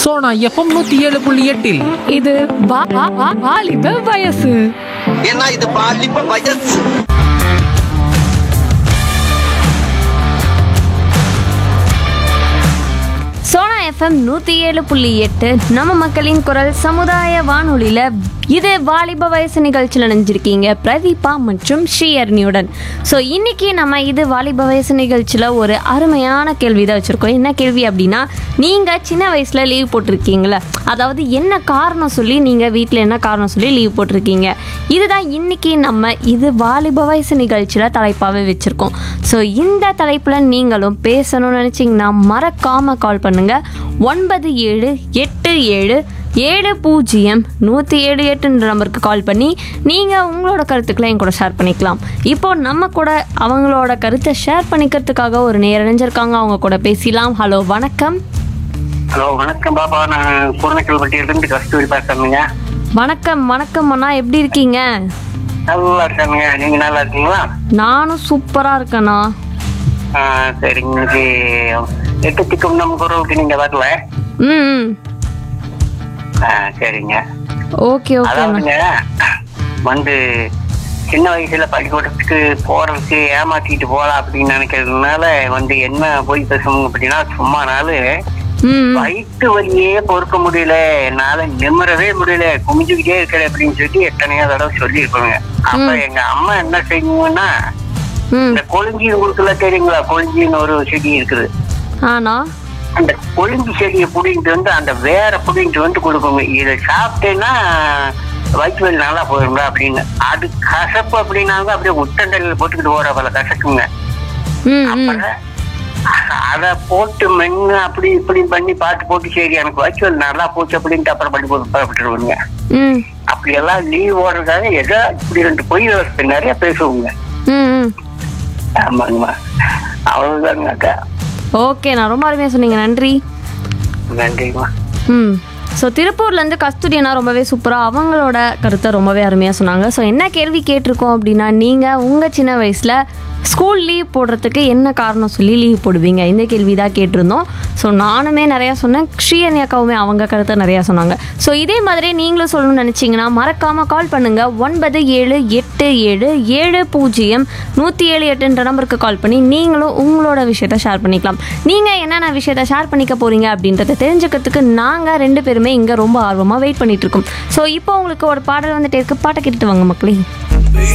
Sona FM நூத்தி ஏழு புள்ளி எட்டில் இது வா- வா- வா- வாலிப வயசு ஏன்னா இது பாலிப்ப வயசு சோனா எஃப்எம் நூற்றி ஏழு புள்ளி எட்டு நம்ம மக்களின் குரல் சமுதாய வானொலியில் இது வாலிப வயசு நிகழ்ச்சியில் நினைஞ்சிருக்கீங்க பிரதீபா மற்றும் ஸ்ரீயர்னியுடன் ஸோ இன்னைக்கு நம்ம இது வாலிப வயசு நிகழ்ச்சியில் ஒரு அருமையான கேள்வி தான் வச்சுருக்கோம் என்ன கேள்வி அப்படின்னா நீங்கள் சின்ன வயசில் லீவ் போட்டிருக்கீங்களே அதாவது என்ன காரணம் சொல்லி நீங்கள் வீட்டில் என்ன காரணம் சொல்லி லீவ் போட்டிருக்கீங்க இதுதான் இன்னைக்கு நம்ம இது வாலிப வயசு நிகழ்ச்சியில் தலைப்பாகவே வச்சுருக்கோம் ஸோ இந்த தலைப்பில் நீங்களும் பேசணும்னு நினச்சிங்கன்னா மறக்காமல் கால் பண்ணுங்கள் ஒன்பது ஏழு எட்டு ஏழு ஏழு பூஜ்ஜியம் நூற்றி ஏழு எட்டுன்ற நம்பருக்கு கால் பண்ணி நீங்கள் உங்களோட கருத்துக்களை என் கூட ஷேர் பண்ணிக்கலாம் இப்போ நம்ம கூட அவங்களோட கருத்தை ஷேர் பண்ணிக்கிறதுக்காக ஒரு நேரம் இணைஞ்சிருக்காங்க அவங்க கூட பேசலாம் ஹலோ வணக்கம் ஹலோ வணக்கம் பாப்பா நான் குருநக்கல்பட்டியிலிருந்து கஸ்தூரி பேசுறேங்க வணக்கம் வணக்கம் அண்ணா எப்படி இருக்கீங்க நல்லா இருக்கானுங்க நீங்க நல்லா இருக்கீங்களா நானும் சூப்பராக இருக்கேண்ணா ஆ, சரிங்க இன்னைக்கு எட்டு திக்கும் நம்ம குரலுக்கு நீங்க வரல ம் ம் ஆ, சரிங்க ஓகே ஓகே அண்ணா அதாவதுங்க வந்து சின்ன வயசுல பள்ளிக்கூடத்துக்கு போறதுக்கு ஏமாத்திட்டு போலாம் அப்படின்னு நினைக்கிறதுனால வந்து என்ன போய் பேசணும் அப்படின்னா சும்மா நாள் ம் ம். வயிற்று வலியே பொறுக்க முடியல என்னால நிம்மறவே முடியல குமிஞ்சுக்கிட்டே இருக்கிற அப்படின்னு சொல்லிட்டு எத்தனையோ தடவை சொல்லியிருப்பாங்க அப்ப எங்க அம்மா என்ன செய்யுங்கன்னா ம் இந்த கொழுஞ்சி உங்களுக்கு தெரியுங்களா கொழுஞ்சின்னு ஒரு செடி இருக்குது ஆனா அந்த கொழுஞ்சி செடியை புடிங்கிட்டு வந்து அந்த வேற புடிங்கிட்டு வந்து கொடுக்குங்க இதை சாப்பிட்டேன்னா வயிற்று வலி நல்லா போயிருங்களா அப்படின்னு அது கசப்பு அப்படின்னாங்க அப்படியே உட்டண்டல்ல போட்டுக்கிட்டு போற பல கசக்குங்க ம் ம் அப்புறம் அத போட்டு மென்னு அப்படி இப்படி பண்ணி பார்த்து போட்டு சரி எனக்கு வயிற்று வலி நல்லா போச்சு அப்படின்ட்டு அப்புறம் பண்ணி போட்டு புறப்பட்டுருவாங்க ம் அப்படி எல்லாம் லீவ் ஓடுறதுக்காக ஏதோ இப்படி ரெண்டு பொய் விவசாய நிறைய பேசுவோங்க ம் ம் ஆமாங்கம்மா அவ்வளவுதாங்க அக்கா ஓகே நான் ரொம்ப அருமையாக சொன்னீங்க நன்றி நன்றிம்மா ம் ஸோ திருப்பூர்லேருந்து கஸ்தூரி அண்ணா ரொம்பவே சூப்பராக அவங்களோட கருத்தை ரொம்பவே அருமையாக சொன்னாங்க ஸோ என்ன கேள்வி கேட்டிருக்கோம் அப்படின்னா நீங்கள் உங்கள் சின்ன வயசில் ஸ்கூல் லீவ் போடுறதுக்கு என்ன காரணம் சொல்லி லீவ் போடுவீங்க இந்த கேள்வி தான் கேட்டிருந்தோம் ஸோ நானுமே நிறையா சொன்னேன் ஸ்ரீயனி அக்காவுமே அவங்க கருத்தை நிறையா சொன்னாங்க ஸோ இதே மாதிரி நீங்களும் சொல்லணும்னு நினச்சிங்கன்னா மறக்காமல் கால் பண்ணுங்கள் ஒன்பது ஏழு எட்டு ஏழு ஏழு பூஜ்ஜியம் நூற்றி ஏழு எட்டுன்ற நம்பருக்கு கால் பண்ணி நீங்களும் உங்களோட விஷயத்த ஷேர் பண்ணிக்கலாம் நீங்கள் என்னென்ன விஷயத்த ஷேர் பண்ணிக்க போகிறீங்க அப்படின்றத தெரிஞ்சுக்கிறதுக்கு நாங்கள் ரெண்டு பேருமே இங்கே ரொம்ப ஆர்வமாக வெயிட் பண்ணிட்டு இருக்கோம் ஸோ இப்போ உங்களுக்கு ஒரு பாடல் வந்துட்டு இருக்கு பாட்டை கேட்டுட்டு வாங்க மக்களே